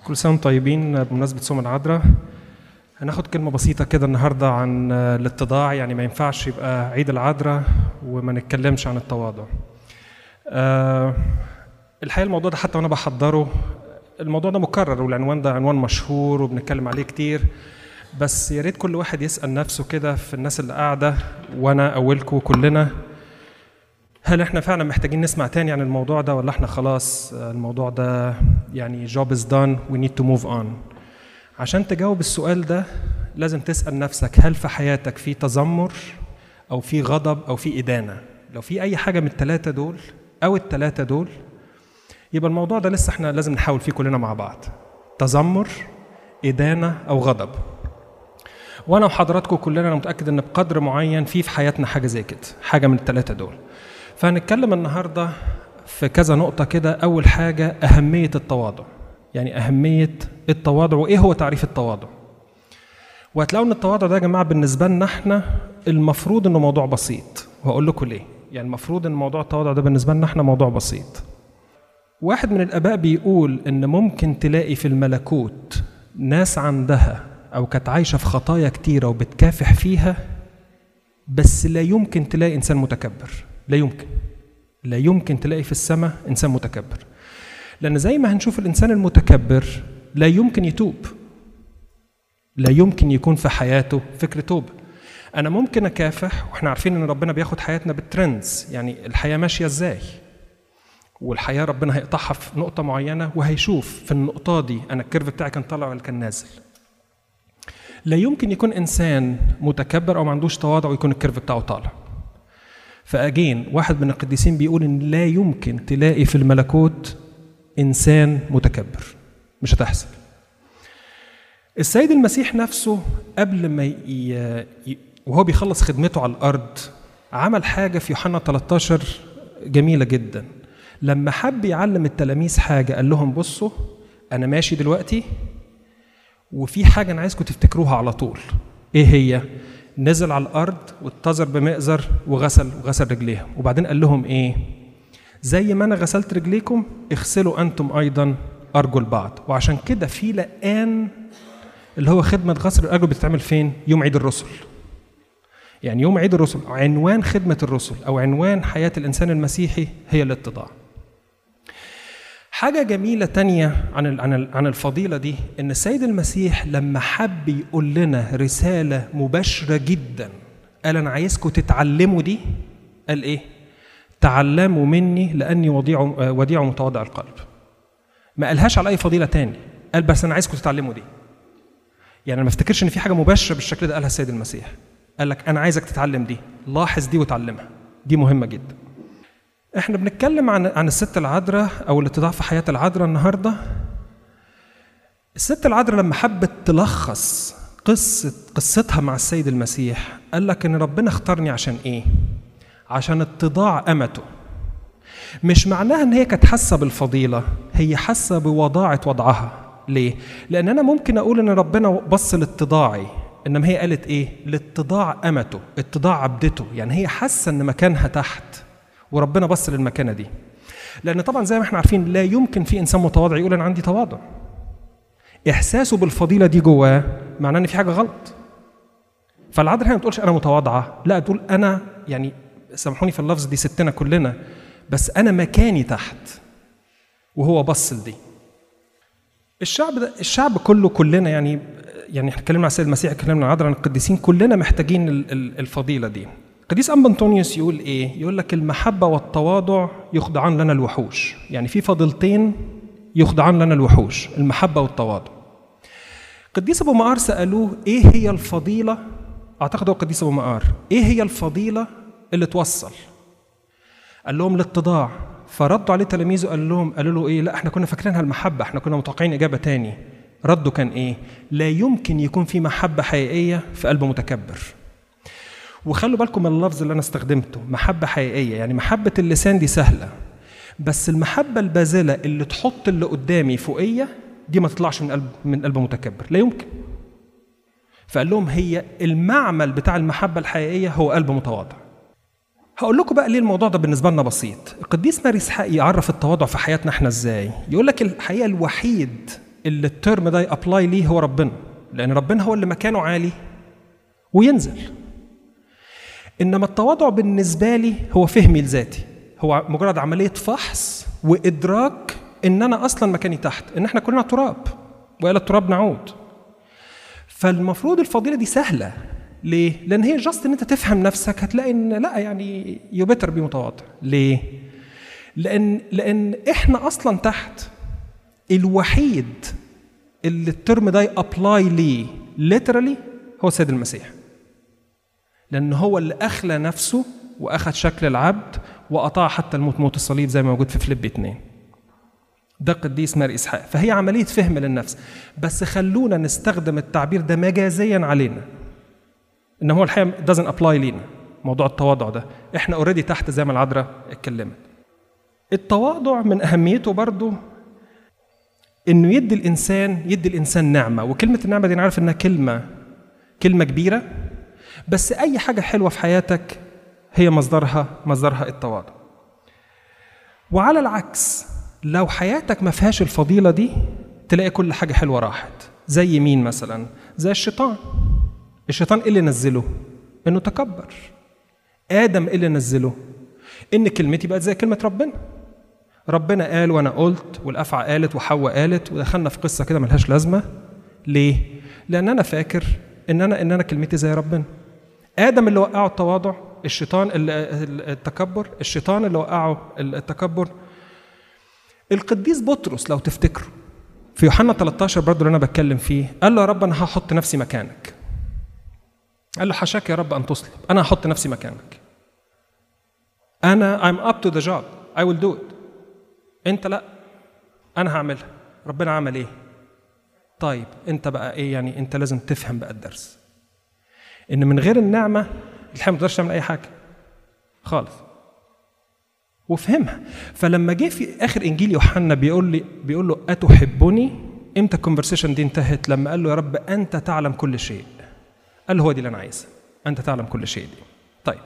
كل سنة وانتم طيبين بمناسبة صوم العذراء هناخد كلمة بسيطة كده النهاردة عن الاتضاع يعني ما ينفعش يبقى عيد العذراء وما نتكلمش عن التواضع أه الحقيقة الموضوع ده حتى وأنا بحضره الموضوع ده مكرر والعنوان ده عنوان مشهور وبنتكلم عليه كتير بس يا ريت كل واحد يسأل نفسه كده في الناس اللي قاعدة وأنا أولكم كلنا هل احنا فعلا محتاجين نسمع تاني عن الموضوع ده ولا احنا خلاص الموضوع ده يعني job is done we need to move on عشان تجاوب السؤال ده لازم تسأل نفسك هل في حياتك في تذمر أو في غضب أو في إدانة لو في أي حاجة من التلاتة دول أو التلاتة دول يبقى الموضوع ده لسه احنا لازم نحاول فيه كلنا مع بعض تذمر إدانة أو غضب وأنا وحضراتكم كلنا أنا متأكد إن بقدر معين في في حياتنا حاجة زي كده حاجة من التلاتة دول فهنتكلم النهارده في كذا نقطة كده أول حاجة أهمية التواضع يعني أهمية التواضع وإيه هو تعريف التواضع وهتلاقوا إن التواضع ده يا جماعة بالنسبة لنا إحنا المفروض إنه موضوع بسيط وهقول لكم ليه يعني المفروض إن موضوع التواضع ده بالنسبة لنا إحنا موضوع بسيط واحد من الآباء بيقول إن ممكن تلاقي في الملكوت ناس عندها أو كانت عايشة في خطايا كتيرة وبتكافح فيها بس لا يمكن تلاقي إنسان متكبر لا يمكن لا يمكن تلاقي في السماء انسان متكبر لان زي ما هنشوف الانسان المتكبر لا يمكن يتوب لا يمكن يكون في حياته فكر توبه انا ممكن اكافح واحنا عارفين ان ربنا بياخد حياتنا بالترندز يعني الحياه ماشيه ازاي والحياه ربنا هيقطعها في نقطه معينه وهيشوف في النقطه دي انا الكيرف بتاعي كان طالع ولا كان نازل لا يمكن يكون انسان متكبر او ما عندوش تواضع ويكون الكيرف بتاعه طالع فأجين واحد من القديسين بيقول إن لا يمكن تلاقي في الملكوت إنسان متكبر مش هتحصل السيد المسيح نفسه قبل ما ي... وهو بيخلص خدمته على الأرض عمل حاجة في يوحنا 13 جميلة جدا لما حب يعلم التلاميذ حاجة قال لهم بصوا أنا ماشي دلوقتي وفي حاجة أنا عايزكم تفتكروها على طول إيه هي؟ نزل على الارض واتزر بمئزر وغسل وغسل رجليهم وبعدين قال لهم ايه زي ما انا غسلت رجليكم اغسلوا انتم ايضا ارجل بعض وعشان كده في لقان اللي هو خدمه غسل الارجل بتتعمل فين يوم عيد الرسل يعني يوم عيد الرسل عنوان خدمه الرسل او عنوان حياه الانسان المسيحي هي الاتضاع حاجة جميلة تانية عن عن عن الفضيلة دي إن السيد المسيح لما حب يقول لنا رسالة مباشرة جدا قال أنا عايزكم تتعلموا دي قال إيه؟ تعلموا مني لأني وضيع وديع متواضع القلب. ما قالهاش على أي فضيلة تاني، قال بس أنا عايزكم تتعلموا دي. يعني ما افتكرش إن في حاجة مباشرة بالشكل ده قالها السيد المسيح. قال لك أنا عايزك تتعلم دي، لاحظ دي وتعلمها. دي مهمة جدا. احنا بنتكلم عن عن الست العذراء او الاتضاع في حياه العذراء النهارده الست العذراء لما حبت تلخص قصه قصتها مع السيد المسيح قال لك ان ربنا اختارني عشان ايه عشان اتضاع امته مش معناها ان هي كانت حاسه بالفضيله هي حاسه بوضاعه وضعها ليه لان انا ممكن اقول ان ربنا بص لاتضاعي انما هي قالت ايه لاتضاع امته اتضاع عبدته يعني هي حاسه ان مكانها تحت وربنا بص للمكانه دي لان طبعا زي ما احنا عارفين لا يمكن في انسان متواضع يقول انا عندي تواضع احساسه بالفضيله دي جواه معناه ان في حاجه غلط فالعذراء هنا ما تقولش انا متواضعه لا تقول انا يعني سامحوني في اللفظ دي ستنا كلنا بس انا مكاني تحت وهو بص لدي الشعب ده الشعب كله كلنا يعني يعني احنا اتكلمنا عن السيد المسيح اتكلمنا عن العذراء عن القديسين كلنا محتاجين الفضيله دي قديس أنبا أنطونيوس يقول إيه؟ يقول لك المحبة والتواضع يخضعان لنا الوحوش، يعني في فضيلتين يخضعان لنا الوحوش، المحبة والتواضع. قديس أبو مقار سألوه إيه هي الفضيلة؟ أعتقد هو قديس أبو مقار، إيه هي الفضيلة اللي توصل؟ قال لهم الاتضاع، فردوا عليه تلاميذه قال لهم قالوا له إيه؟ لا إحنا كنا فاكرينها المحبة، إحنا كنا متوقعين إجابة تاني. رده كان إيه؟ لا يمكن يكون في محبة حقيقية في قلب متكبر. وخلوا بالكم من اللفظ اللي انا استخدمته محبه حقيقيه يعني محبه اللسان دي سهله بس المحبه الباذله اللي تحط اللي قدامي فوقيه دي ما تطلعش من قلب من قلب متكبر لا يمكن فقال لهم هي المعمل بتاع المحبه الحقيقيه هو قلب متواضع هقول لكم بقى ليه الموضوع ده بالنسبه لنا بسيط القديس ماري اسحاق يعرف التواضع في حياتنا احنا ازاي يقول لك الحقيقه الوحيد اللي الترم ده يابلاي ليه هو ربنا لان ربنا هو اللي مكانه عالي وينزل انما التواضع بالنسبه لي هو فهمي لذاتي هو مجرد عمليه فحص وادراك ان انا اصلا مكاني تحت ان احنا كلنا تراب والى التراب نعود فالمفروض الفضيله دي سهله ليه؟ لان هي جاست ان انت تفهم نفسك هتلاقي ان لا يعني يو بيتر بي متواضع ليه؟ لان لان احنا اصلا تحت الوحيد اللي الترم ده ابلاي ليه ليترالي هو السيد المسيح لان هو اللي اخلى نفسه واخذ شكل العبد واطاع حتى الموت موت الصليب زي ما موجود في فيليب 2 ده قديس مار اسحاق فهي عمليه فهم للنفس بس خلونا نستخدم التعبير ده مجازيا علينا ان هو الحقيقه doesn't apply لينا موضوع التواضع ده احنا اوريدي تحت زي ما العذراء اتكلمت التواضع من اهميته برضو انه يدي الانسان يدي الانسان نعمه وكلمه النعمه دي انا عارف انها كلمه كلمه كبيره بس اي حاجه حلوه في حياتك هي مصدرها مصدرها التواضع وعلى العكس لو حياتك ما فيهاش الفضيله دي تلاقي كل حاجه حلوه راحت زي مين مثلا زي الشيطان الشيطان ايه اللي نزله انه تكبر ادم ايه اللي نزله ان كلمتي بقت زي كلمه ربنا ربنا قال وانا قلت والافعى قالت وحواء قالت ودخلنا في قصه كده ملهاش لازمه ليه لان انا فاكر ان انا ان انا كلمتي زي ربنا ادم اللي وقعه التواضع الشيطان التكبر الشيطان اللي وقعه التكبر القديس بطرس لو تفتكروا في يوحنا 13 برضه اللي انا بتكلم فيه قال له يا رب انا هحط نفسي مكانك قال له حشاك يا رب ان تصلب انا هحط نفسي مكانك انا I'm up to the job I will do it انت لا انا هعملها ربنا عمل ايه طيب انت بقى ايه يعني انت لازم تفهم بقى الدرس ان من غير النعمه الحقيقه ما تقدرش تعمل اي حاجه خالص وفهمها فلما جه في اخر انجيل يوحنا بيقول لي بيقول له اتحبني امتى الكونفرسيشن دي انتهت لما قال له يا رب انت تعلم كل شيء قال له هو دي اللي انا عايزها انت تعلم كل شيء دي طيب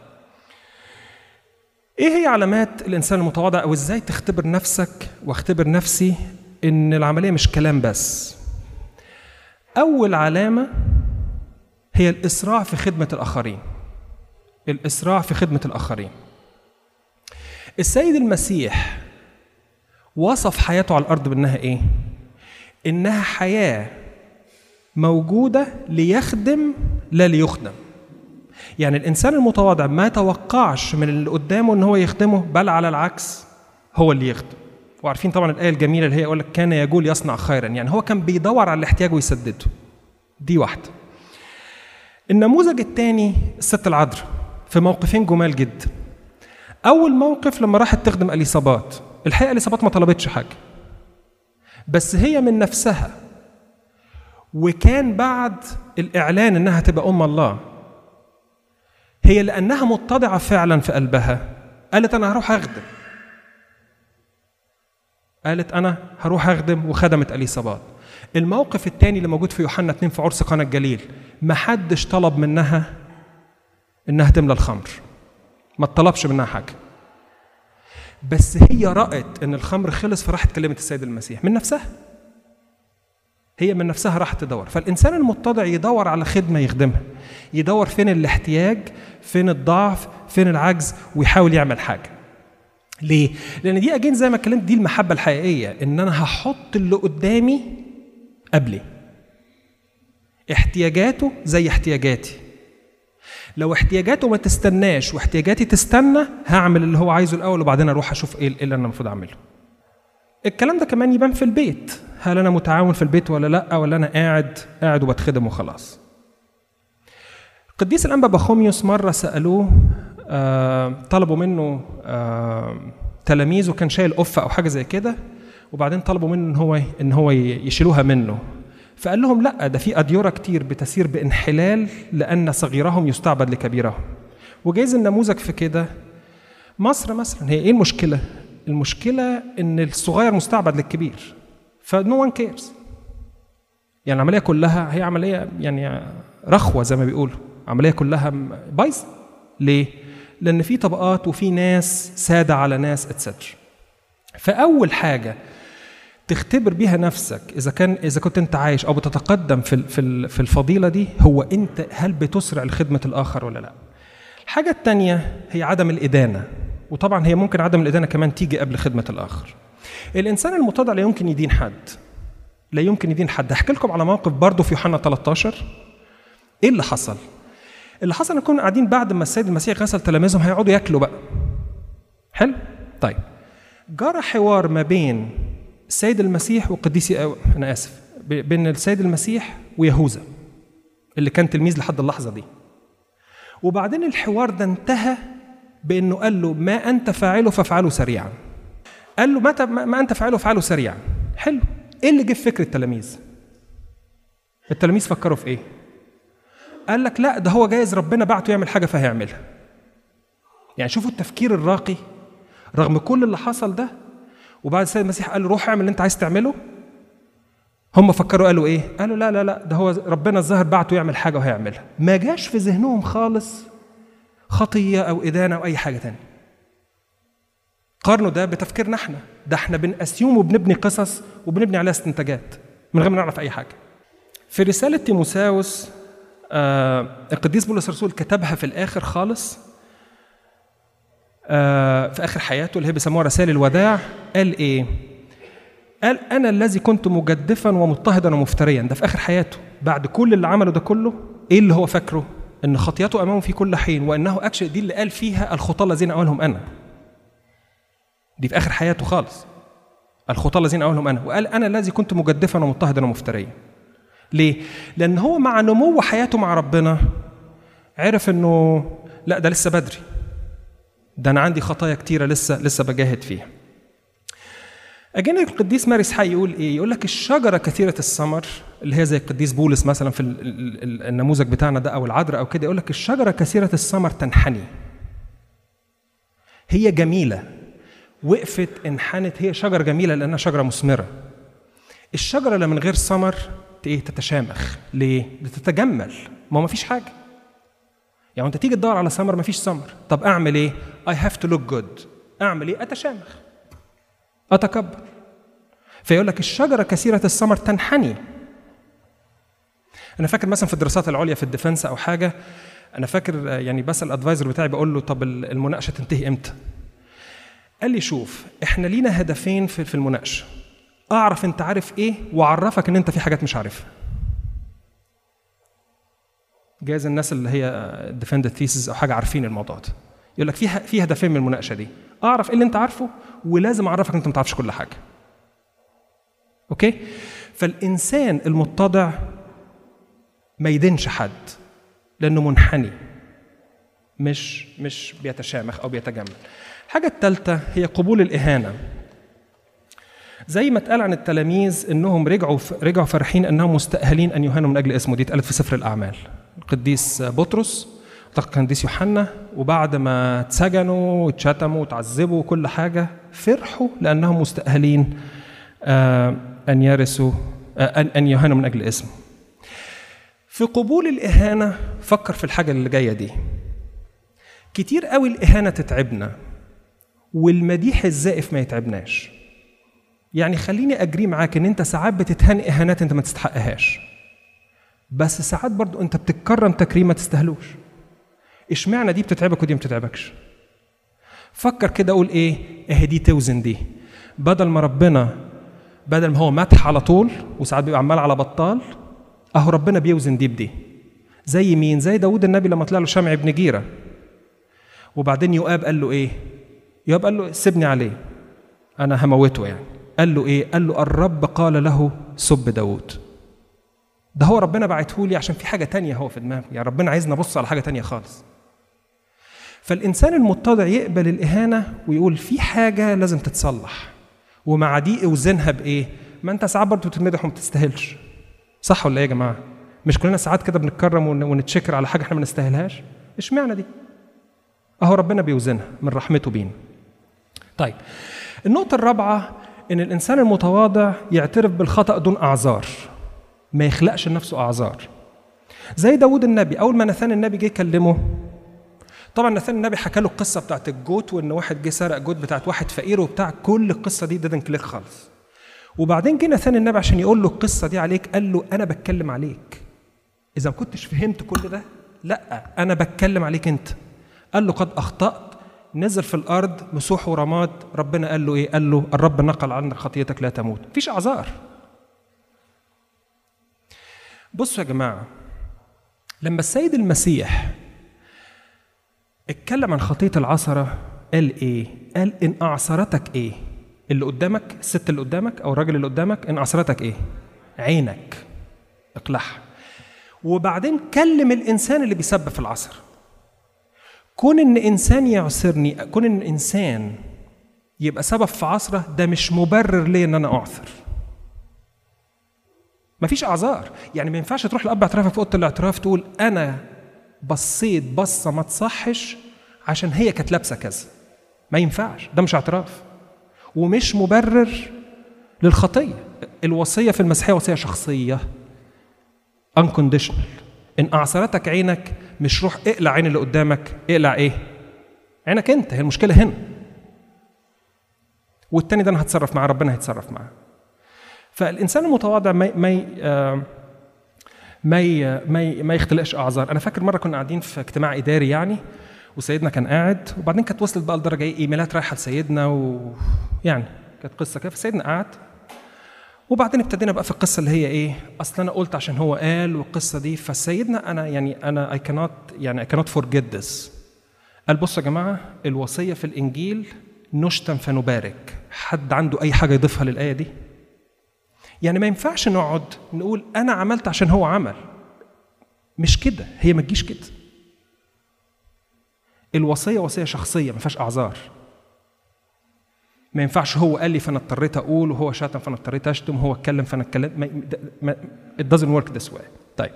ايه هي علامات الانسان المتواضع او ازاي تختبر نفسك واختبر نفسي ان العمليه مش كلام بس اول علامه هي الاسراع في خدمه الاخرين الاسراع في خدمه الاخرين السيد المسيح وصف حياته على الارض بانها ايه انها حياه موجوده ليخدم لا ليخدم يعني الانسان المتواضع ما توقعش من اللي قدامه ان هو يخدمه بل على العكس هو اللي يخدم وعارفين طبعا الايه الجميله اللي هي يقول لك كان يقول يصنع خيرا يعني هو كان بيدور على الاحتياج ويسدده دي واحده النموذج الثاني الست العذراء في موقفين جمال جدا اول موقف لما راحت تخدم اليصابات الحقيقه اليصابات ما طلبتش حاجه بس هي من نفسها وكان بعد الاعلان انها تبقى ام الله هي لانها متضعه فعلا في قلبها قالت انا هروح اخدم قالت انا هروح اخدم وخدمت اليصابات الموقف الثاني اللي موجود في يوحنا 2 في عرس قنا الجليل ما حدش طلب منها انها تملى الخمر ما طلبش منها حاجه بس هي رأت ان الخمر خلص فراحت كلمت السيد المسيح من نفسها هي من نفسها راحت تدور فالانسان المتضع يدور على خدمه يخدمها يدور فين الاحتياج فين الضعف فين العجز ويحاول يعمل حاجه ليه لان دي اجين زي ما اتكلمت دي المحبه الحقيقيه ان انا هحط اللي قدامي قبلي احتياجاته زي احتياجاتي لو احتياجاته ما تستناش واحتياجاتي تستنى هعمل اللي هو عايزه الاول وبعدين اروح اشوف ايه اللي انا المفروض اعمله الكلام ده كمان يبان في البيت هل انا متعاون في البيت ولا لا ولا انا قاعد قاعد وبتخدم وخلاص قديس الانبا بخوميوس مره سالوه آه طلبوا منه آه تلاميذه كان شايل قفه او حاجه زي كده وبعدين طلبوا منه ان هو ان هو يشيلوها منه فقال لهم لا ده في اديره كتير بتسير بانحلال لان صغيرهم يستعبد لكبيرهم وجايز النموذج في كده مصر مثلا هي ايه المشكله المشكله ان الصغير مستعبد للكبير فنو وان كيرز يعني العمليه كلها هي عمليه يعني رخوه زي ما بيقولوا عمليه كلها بايظه ليه لان في طبقات وفي ناس ساده على ناس اتسترا فاول حاجه تختبر بيها نفسك اذا كان اذا كنت انت عايش او بتتقدم في ال- في ال- في الفضيله دي هو انت هل بتسرع لخدمه الاخر ولا لا الحاجه الثانيه هي عدم الادانه وطبعا هي ممكن عدم الادانه كمان تيجي قبل خدمه الاخر الانسان المتضع لا يمكن يدين حد لا يمكن يدين حد هحكي لكم على موقف برضه في يوحنا 13 ايه اللي حصل اللي حصل ان كنا قاعدين بعد ما السيد المسيح غسل تلاميذهم هيقعدوا ياكلوا بقى حلو طيب جرى حوار ما بين السيد المسيح وقديس أو انا اسف ب- بين السيد المسيح ويهوذا اللي كان تلميذ لحد اللحظه دي وبعدين الحوار ده انتهى بانه قال له ما انت فاعله فافعله سريعا قال له متى ما ما انت فاعله فافعله سريعا حلو ايه اللي جه في فكر التلاميذ التلاميذ فكروا في ايه قال لك لا ده هو جايز ربنا بعته يعمل حاجه فهيعملها يعني شوفوا التفكير الراقي رغم كل اللي حصل ده وبعد السيد المسيح قال له روح اعمل اللي انت عايز تعمله هم فكروا قالوا ايه قالوا لا لا لا ده هو ربنا الظاهر بعته يعمل حاجه وهيعملها ما جاش في ذهنهم خالص خطيه او ادانه او اي حاجه تانية قارنوا ده بتفكيرنا احنا ده احنا بنأسيوم وبنبني قصص وبنبني عليها استنتاجات من غير ما نعرف اي حاجه في رساله تيموساوس آه القديس بولس الرسول كتبها في الاخر خالص آه في اخر حياته اللي هي بيسموها رسائل الوداع قال ايه قال انا الذي كنت مجدفا ومضطهدا ومفتريا ده في اخر حياته بعد كل اللي عمله ده كله ايه اللي هو فاكره ان خطيته امامه في كل حين وانه اكشن دي اللي قال فيها الخطاه الذين اولهم انا دي في اخر حياته خالص الخطاه الذين اولهم انا وقال انا الذي كنت مجدفا ومضطهدا ومفتريا ليه لان هو مع نمو حياته مع ربنا عرف انه لا ده لسه بدري ده انا عندي خطايا كتيره لسه لسه بجاهد فيها أجينا القديس ماري اسحاق يقول ايه؟ يقول لك الشجره كثيره الثمر اللي هي زي القديس بولس مثلا في ال- ال- ال- النموذج بتاعنا ده او العذراء او كده يقول لك الشجره كثيره الثمر تنحني. هي جميله وقفت انحنت هي شجره جميله لانها شجره مثمره. الشجره اللي من غير ثمر ت- ايه تتشامخ ليه؟ بتتجمل ما هو مفيش حاجه. يعني انت تيجي تدور على ثمر مفيش ثمر، طب اعمل ايه؟ I have to look good. اعمل ايه؟ اتشامخ. أتكبر فيقول لك الشجرة كثيرة الثمر تنحني أنا فاكر مثلا في الدراسات العليا في الديفنس أو حاجة أنا فاكر آه، يعني بسأل الأدفايزر بتاعي بقول له طب ال- المناقشة تنتهي إمتى؟ قال لي شوف إحنا لينا هدفين في في المناقشة أعرف أنت عارف إيه وأعرفك إن أنت في حاجات مش عارفها جايز الناس اللي هي ديفند ثيسز او حاجه عارفين الموضوع ده يقول لك في ه- في هدفين من المناقشه دي اعرف ايه اللي انت عارفه ولازم اعرفك انت ما تعرفش كل حاجه اوكي فالانسان المتضع ما يدينش حد لانه منحني مش مش بيتشامخ او بيتجمل الحاجه الثالثه هي قبول الاهانه زي ما اتقال عن التلاميذ انهم رجعوا رجعوا فرحين انهم مستاهلين ان يهانوا من اجل اسمه دي اتقالت في سفر الاعمال القديس بطرس القديس يوحنا وبعد ما اتسجنوا واتشتموا وتعذبوا وكل حاجه فرحوا لانهم مستاهلين آه، ان يرثوا آه، ان ان يهانوا من اجل اسمه في قبول الاهانه فكر في الحاجه اللي جايه دي كتير قوي الاهانه تتعبنا والمديح الزائف ما يتعبناش يعني خليني اجري معاك ان انت ساعات بتتهان اهانات انت ما تستحقهاش بس ساعات برضو انت بتتكرم تكريم ما تستاهلوش اشمعنى دي بتتعبك ودي ما بتتعبكش فكر كده اقول ايه اهي دي توزن دي بدل ما ربنا بدل ما هو مدح على طول وساعات بيبقى عمال على بطال اهو ربنا بيوزن دي بدي زي مين زي داود النبي لما طلع له شمع بن جيره وبعدين يؤاب قال له ايه يؤاب قال له سيبني عليه انا هموته يعني قال له ايه قال له الرب قال له سب داود ده هو ربنا بعته لي عشان في حاجه تانية هو في دماغه يعني ربنا عايزنا نبص على حاجه تانية خالص فالانسان المتضع يقبل الاهانه ويقول في حاجه لازم تتصلح ومع دي اوزنها بايه ما انت ساعات برضه بتتمدح وما بتستاهلش صح ولا ايه يا جماعه مش كلنا ساعات كده بنتكرم ون- ونتشكر على حاجه احنا ما نستاهلهاش اشمعنى دي اهو ربنا بيوزنها من رحمته بينا طيب النقطة الرابعة إن الإنسان المتواضع يعترف بالخطأ دون أعذار ما يخلقش لنفسه أعذار زي داود النبي أول ما نثان النبي جه يكلمه طبعا نثان النبي حكى له القصة بتاعت الجوت وإن واحد جه سرق جوت بتاعت واحد فقير وبتاع كل القصة دي ديدنت كليك خالص وبعدين جينا ثاني النبي عشان يقول له القصه دي عليك قال له انا بتكلم عليك اذا ما كنتش فهمت كل ده لا انا بتكلم عليك انت قال له قد اخطات نزل في الارض مسوح ورماد ربنا قال له ايه قال له الرب نقل عنك خطيتك لا تموت مفيش اعذار بصوا يا جماعه لما السيد المسيح اتكلم عن خطيه العثره قال ايه قال ان اعثرتك ايه اللي قدامك الست اللي قدامك او الراجل اللي قدامك ان اعثرتك ايه عينك اقلعها وبعدين كلم الانسان اللي بيسبب في العصر كون ان انسان يعصرني كون ان انسان يبقى سبب في عصره ده مش مبرر ليه ان انا اعثر مفيش اعذار يعني ما ينفعش تروح لاب اعترافك في اوضه الاعتراف تقول انا بصيت بصه ما تصحش عشان هي كانت لابسه كذا ما ينفعش ده مش اعتراف ومش مبرر للخطيه الوصيه في المسيحيه وصيه شخصيه unconditional ان اعصرتك عينك مش روح اقلع عين اللي قدامك اقلع ايه عينك انت هي المشكله هنا والتاني ده انا هتصرف معاه ربنا هيتصرف معاه فالانسان المتواضع ما ما ما ما, ما يختلقش اعذار انا فاكر مره كنا قاعدين في اجتماع اداري يعني وسيدنا كان قاعد وبعدين كانت وصلت بقى لدرجه ايه ايميلات رايحه لسيدنا ويعني كانت قصه كده فسيدنا قعد وبعدين ابتدينا بقى في القصه اللي هي ايه اصل انا قلت عشان هو قال والقصه دي فسيدنا انا يعني انا اي كانوت يعني اي كانوت فورجيت ذس قال بصوا يا جماعه الوصيه في الانجيل نشتم فنبارك حد عنده اي حاجه يضيفها للايه دي يعني ما ينفعش نقعد نقول انا عملت عشان هو عمل مش كده هي ما تجيش كده الوصيه وصيه شخصيه ما فيهاش اعذار ما ينفعش هو قال لي فانا اضطريت اقول وهو شتم فانا اضطريت اشتم وهو اتكلم فانا اتكلمت ما it doesn't work this way طيب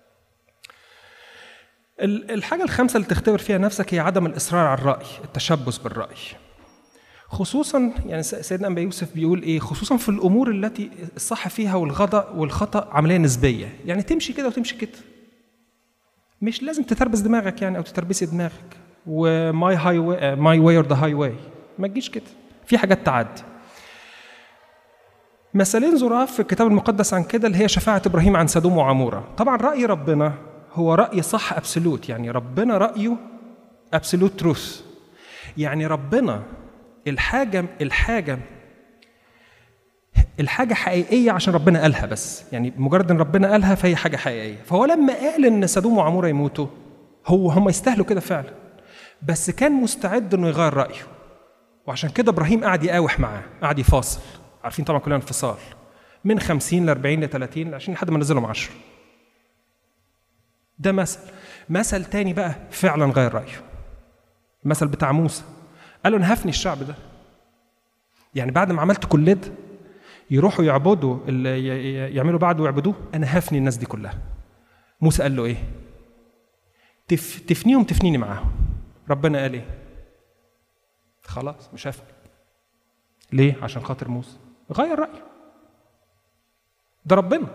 الحاجة الخامسة اللي تختبر فيها نفسك هي عدم الإصرار على الرأي التشبث بالرأي خصوصا يعني سيدنا أنبي يوسف بيقول إيه خصوصا في الأمور التي الصح فيها والغضاء والخطأ عملية نسبية يعني تمشي كده وتمشي كده مش لازم تتربس دماغك يعني أو تتربسي دماغك وماي هاي واي ماي واي اور ذا هاي واي ما تجيش كده في حاجات تعدي مثالين ظراف في الكتاب المقدس عن كده اللي هي شفاعة إبراهيم عن سدوم وعمورة طبعا رأي ربنا هو رأي صح أبسولوت يعني ربنا رأيه أبسولوت تروث يعني ربنا الحاجة الحاجة الحاجة حقيقية عشان ربنا قالها بس يعني مجرد ان ربنا قالها فهي حاجة حقيقية فهو لما قال ان سدوم وعمورة يموتوا هو هم يستاهلوا كده فعلا بس كان مستعد انه يغير رأيه وعشان كده ابراهيم قعد يقاوح معاه قعد يفاصل عارفين طبعا كلنا انفصال من 50 ل 40 ل 30 ل 20 لحد ما نزلهم 10 ده مثل مثل تاني بقى فعلا غير رايه المثل بتاع موسى قال له انا هفني الشعب ده يعني بعد ما عملت كل ده يروحوا يعبدوا اللي يعملوا بعده ويعبدوه انا هفني الناس دي كلها موسى قال له ايه تف تفنيهم تفنيني معاهم ربنا قال ايه خلاص مش هفني ليه عشان خاطر موسى غير رايه ده ربنا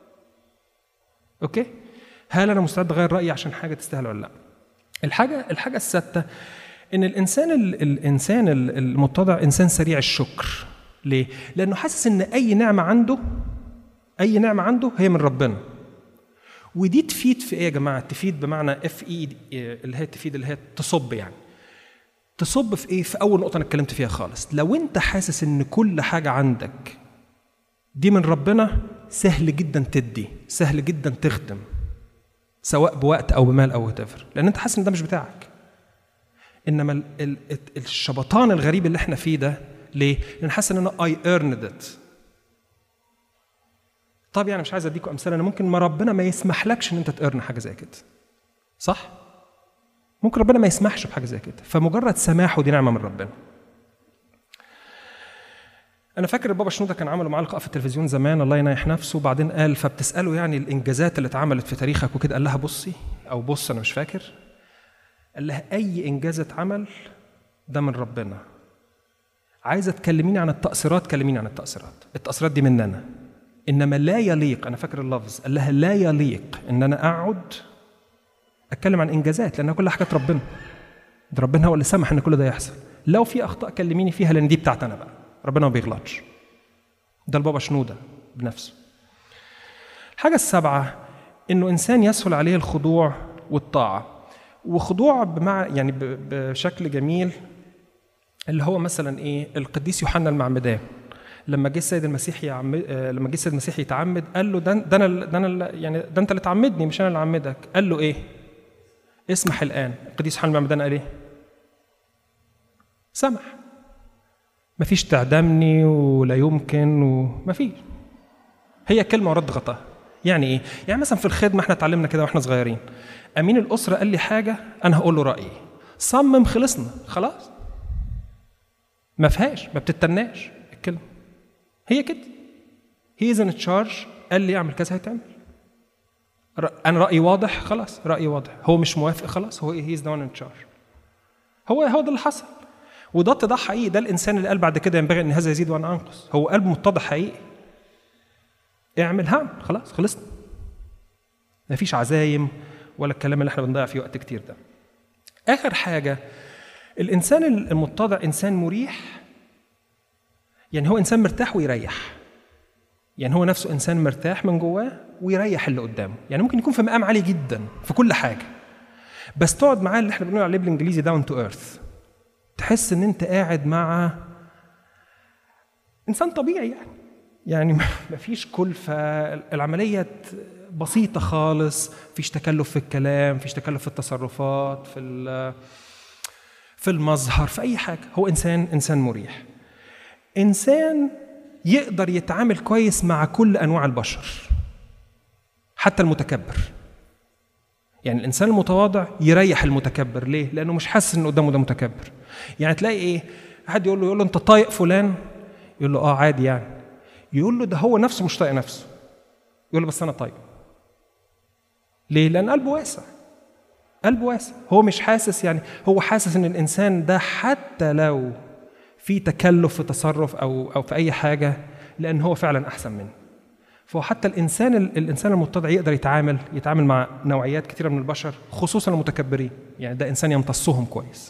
اوكي هل انا مستعد اغير رايي عشان حاجه تستاهل ولا لا الحاجه الحاجه السادسه ان الانسان ال الانسان المتضع انسان سريع الشكر ليه لانه حاسس ان اي نعمه عنده اي نعمه عنده هي من ربنا ودي تفيد في ايه يا جماعه تفيد بمعنى اف اي اللي هي تفيد اللي هي تصب يعني تصب في ايه في اول نقطه انا اتكلمت فيها خالص لو انت حاسس ان كل حاجه عندك دي من ربنا سهل جدا تدي سهل جدا تخدم سواء بوقت او بمال او وات لان انت حاسس ان ده مش بتاعك انما ال ال الشبطان الغريب اللي احنا فيه ده ليه؟ لان حاسس ان انا اي ايرند ات طب يعني مش عايز اديكم امثله انا ممكن ما ربنا ما يسمحلكش ان انت تقرن حاجه زي كده صح؟ ممكن ربنا ما يسمحش بحاجه زي كده فمجرد سماحه دي نعمه من ربنا انا فاكر البابا شنوده كان عملوا معاه لقاء في التلفزيون زمان الله ينيح نفسه وبعدين قال فبتساله يعني الانجازات اللي اتعملت في تاريخك وكده قال لها بصي او بص انا مش فاكر قال لها اي انجاز اتعمل ده من ربنا عايزه تكلميني عن التاثيرات كلميني عن التاثيرات التاثيرات دي مننا انما لا يليق انا فاكر اللفظ قال لها لا يليق ان انا اقعد اتكلم عن انجازات لانها كلها حاجات ربنا ده ربنا هو اللي سمح ان كل ده يحصل لو في اخطاء كلميني فيها لان دي بتاعت انا بقى ربنا ما بيغلطش ده البابا شنودة بنفسه الحاجة السابعة إنه إنسان يسهل عليه الخضوع والطاعة وخضوع بمع يعني ب- بشكل جميل اللي هو مثلا إيه القديس يوحنا المعمدان لما جه السيد المسيح يعمد آه، لما جه السيد المسيح يتعمد قال له ده ده انا ده انا يعني ده انت اللي تعمدني مش انا اللي اعمدك قال له ايه؟ اسمح الان القديس يوحنا المعمدان قال ايه؟ سمح مفيش تعدمني ولا يمكن ومفيش هي كلمه ورد غطاها يعني ايه يعني مثلا في الخدمه احنا اتعلمنا كده واحنا صغيرين امين الاسره قال لي حاجه انا هقول له رايي صمم خلصنا خلاص ما فيهاش ما بتتناش الكلمه هي كده هي از ان تشارج قال لي اعمل كذا هيتعمل ر- انا رايي واضح خلاص رايي واضح هو مش موافق خلاص هو هي از ذا ان تشارج هو هو ده اللي حصل وده اتضاح حقيقي ده الانسان اللي قال بعد كده ينبغي ان هذا يزيد وانا انقص هو قلب متضح حقيقي اعمل هعمل خلاص خلصنا مفيش عزايم ولا الكلام اللي احنا بنضيع فيه وقت كتير ده اخر حاجه الانسان المتضع انسان مريح يعني هو انسان مرتاح ويريح يعني هو نفسه انسان مرتاح من جواه ويريح اللي قدامه يعني ممكن يكون في مقام عالي جدا في كل حاجه بس تقعد معاه اللي احنا بنقول عليه بالانجليزي داون تو ايرث تحس ان انت قاعد مع انسان طبيعي يعني يعني مفيش كلفه العمليه بسيطه خالص مفيش تكلف في الكلام مفيش تكلف في التصرفات في ال- في المظهر في اي حاجه هو انسان انسان مريح انسان يقدر يتعامل كويس مع كل انواع البشر حتى المتكبر يعني الانسان المتواضع يريح المتكبر ليه لانه مش حاسس ان قدامه ده متكبر يعني تلاقي ايه حد يقول له يقول له انت طايق فلان يقول له اه عادي يعني يقول له ده هو نفسه مش طايق نفسه يقول له بس انا طايق ليه لان قلبه واسع قلبه واسع هو مش حاسس يعني هو حاسس ان الانسان ده حتى لو في تكلف في تصرف او او في اي حاجه لان هو فعلا احسن منه فهو حتى الانسان الانسان المتضع يقدر يتعامل يتعامل مع نوعيات كثيره من البشر خصوصا المتكبرين يعني ده انسان يمتصهم كويس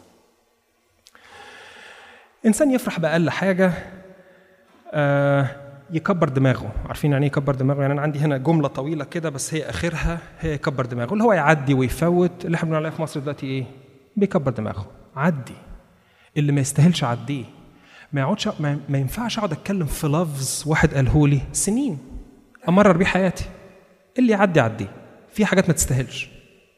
انسان يفرح باقل حاجه آه يكبر دماغه عارفين يعني ايه يكبر دماغه يعني انا عندي هنا جمله طويله كده بس هي اخرها هي يكبر دماغه اللي هو يعدي ويفوت اللي احنا بنقول عليه في مصر دلوقتي ايه بيكبر دماغه عدي اللي ما يستاهلش عديه ما يقعدش ما, ما ينفعش اقعد اتكلم في لفظ واحد قاله لي سنين امرر بيه حياتي اللي يعدي عديه في حاجات ما تستاهلش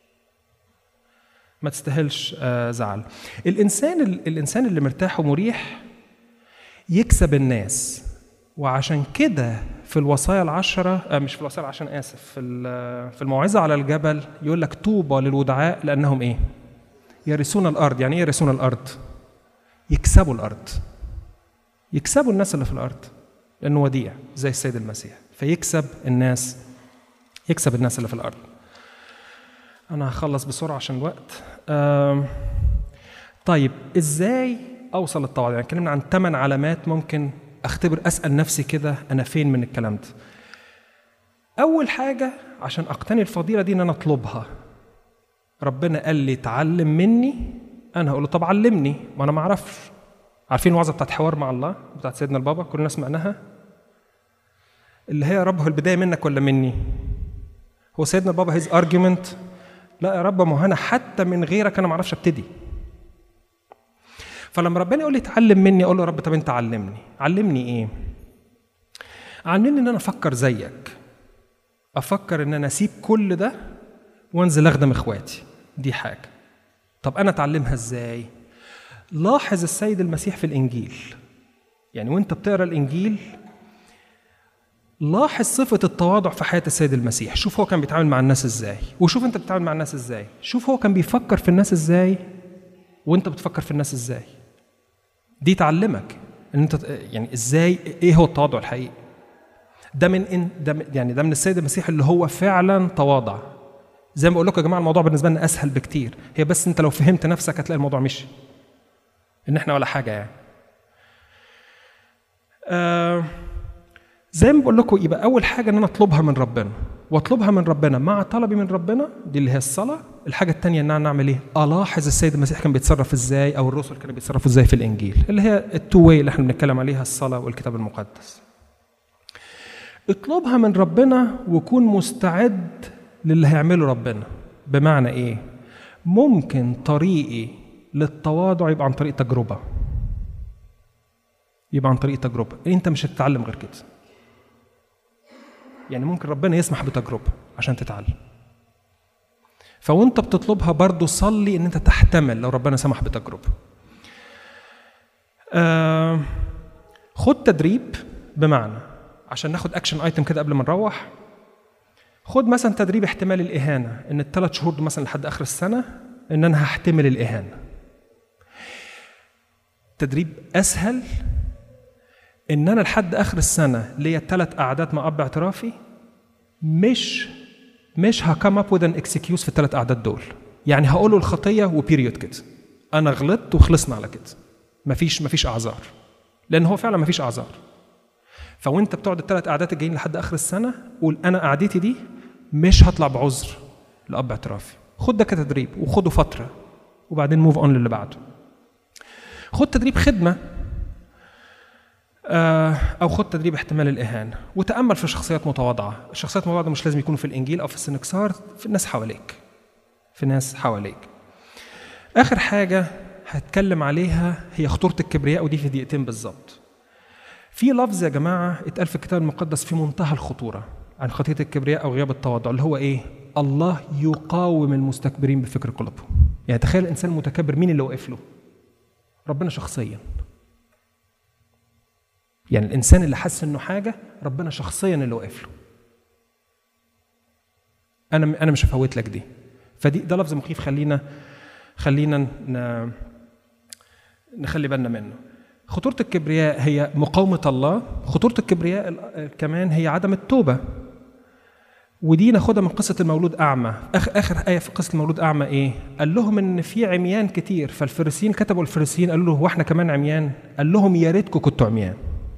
ما تستاهلش آه زعل الانسان الانسان اللي مرتاح ومريح يكسب الناس وعشان كده في الوصايا العشرة آه مش في الوصايا العشرة آسف في ال- في الموعظة على الجبل يقول لك طوبى للودعاء لأنهم إيه؟ يرثون الأرض يعني إيه يرثون الأرض؟ يكسبوا الأرض يكسبوا الناس اللي في الأرض لأنه وديع زي السيد المسيح فيكسب الناس يكسب الناس اللي في الأرض أنا هخلص بسرعة عشان الوقت آم، طيب إزاي أوصل للتواضع يعني اتكلمنا عن ثمان علامات ممكن أختبر أسأل نفسي كده أنا فين من الكلام ده أول حاجة عشان أقتني الفضيلة دي إن أنا أطلبها ربنا قال لي تعلم مني أنا هقول له طب علمني ما أنا ما أعرفش عارفين الوعظة بتاعت حوار مع الله بتاعت سيدنا البابا كلنا سمعناها اللي هي يا رب هو البداية منك ولا مني هو سيدنا البابا هيز ارجيومنت لا يا رب ما هو انا حتى من غيرك انا ما اعرفش ابتدي فلما ربنا يقول لي اتعلم مني اقول له يا رب طب انت علمني علمني ايه علمني ان انا افكر زيك افكر ان انا اسيب كل ده وانزل اخدم اخواتي دي حاجه طب انا اتعلمها ازاي لاحظ السيد المسيح في الانجيل يعني وانت بتقرا الانجيل لاحظ صفة التواضع في حياة السيد المسيح شوف هو كان بيتعامل مع الناس ازاي وشوف انت بتتعامل مع الناس ازاي شوف هو كان بيفكر في الناس ازاي وانت بتفكر في الناس ازاي دي تعلمك ان انت يعني ازاي ايه هو التواضع الحقيقي ده من إن ده من- يعني ده من السيد المسيح اللي هو فعلا تواضع زي ما بقول لكم يا جماعه الموضوع بالنسبه لنا اسهل بكتير هي بس انت لو فهمت نفسك هتلاقي الموضوع مشي ان احنا ولا حاجه يعني آه زي ما بقول لكم يبقى اول حاجه ان انا اطلبها من ربنا واطلبها من ربنا مع طلبي من ربنا دي اللي هي الصلاه الحاجه الثانيه ان انا نعمل ايه الاحظ السيد المسيح كان بيتصرف ازاي او الرسل كانوا بيتصرفوا ازاي في الانجيل اللي هي التو واي اللي احنا بنتكلم عليها الصلاه والكتاب المقدس اطلبها من ربنا وكون مستعد للي هيعمله ربنا بمعنى ايه ممكن طريقي للتواضع يبقى عن طريق تجربه يبقى عن طريق تجربه انت مش هتتعلم غير كده يعني ممكن ربنا يسمح بتجربه عشان تتعلم فوانت بتطلبها برضو صلي ان انت تحتمل لو ربنا سمح بتجربه آه خد تدريب بمعنى عشان ناخد اكشن ايتم كده قبل ما نروح خد مثلا تدريب احتمال الاهانه ان الثلاث شهور دول مثلا لحد اخر السنه ان انا هحتمل الاهانه تدريب اسهل ان انا لحد اخر السنه ليا ثلاث قعدات مع اب اعترافي مش مش هكم اب وذ ان اكسكيوز في الثلاث قعدات دول يعني هقول له الخطيه وبيريود كده انا غلطت وخلصنا على كده مفيش مفيش اعذار لان هو فعلا مفيش اعذار فوانت بتقعد الثلاث قعدات الجايين لحد اخر السنه قول انا قعدتي دي مش هطلع بعذر لاب اعترافي خد ده كتدريب وخده فتره وبعدين موف اون للي بعده خد تدريب خدمه او خد تدريب احتمال الاهانه وتامل في شخصيات متواضعه الشخصيات المتواضعه مش لازم يكونوا في الانجيل او في السنكسار في الناس حواليك في ناس حواليك اخر حاجه هتكلم عليها هي خطوره الكبرياء ودي في دقيقتين بالظبط في لفظ يا جماعه اتقال في الكتاب المقدس في منتهى الخطوره عن خطيه الكبرياء او غياب التواضع اللي هو ايه الله يقاوم المستكبرين بفكر قلوبهم يعني تخيل الانسان المتكبر مين اللي واقف له ربنا شخصيا يعني الانسان اللي حس انه حاجه ربنا شخصيا اللي واقف له انا انا مش هفوت لك دي فدي ده لفظ مخيف خلينا خلينا ن... نخلي بالنا منه خطورة الكبرياء هي مقاومة الله خطورة الكبرياء كمان هي عدم التوبة ودي ناخدها من قصة المولود أعمى آخر, آخر آية في قصة المولود أعمى إيه؟ قال لهم إن في عميان كتير فالفريسيين كتبوا الفريسيين قالوا له هو إحنا كمان عميان؟ قال لهم يا ريتكم كنتوا عميان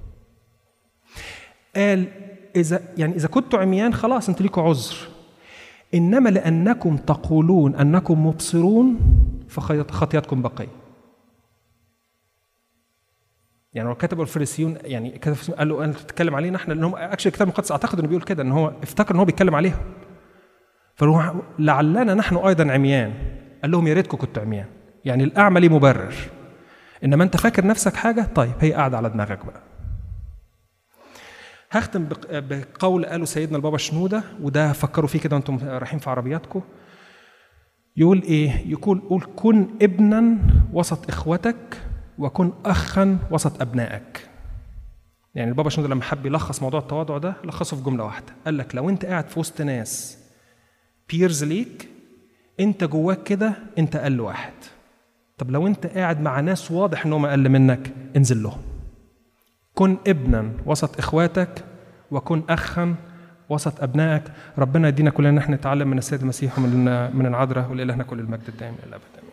قال إذا يعني إذا كنتوا عميان خلاص أنتوا ليكوا عذر إنما لأنكم تقولون أنكم مبصرون فخطياتكم بقية يعني لو كتبوا الفريسيون يعني كتب قالوا انت بتتكلم علينا احنا لانهم اكشلي الكتاب المقدس اعتقد انه بيقول كده ان هو افتكر ان هو بيتكلم عليهم فهو لعلنا نحن ايضا عميان قال لهم يا ريتكم كنتوا عميان يعني الاعمى ليه مبرر انما انت فاكر نفسك حاجه طيب هي قاعده على دماغك بقى هختم بقول قاله سيدنا البابا شنوده وده فكروا فيه كده وانتم رايحين في عربياتكم يقول ايه يقول قول كن ابنا وسط اخوتك وكن اخا وسط ابنائك يعني البابا شنودة لما حب يلخص موضوع التواضع ده لخصه في جمله واحده قال لك لو انت قاعد في وسط ناس بيرز ليك انت جواك كده انت اقل واحد طب لو انت قاعد مع ناس واضح انهم اقل منك انزل لهم كن ابنا وسط اخواتك وكن اخا وسط ابنائك ربنا يدينا كلنا ان احنا نتعلم من السيد المسيح ومن من العذراء ولله كل المجد الدائم الى الابد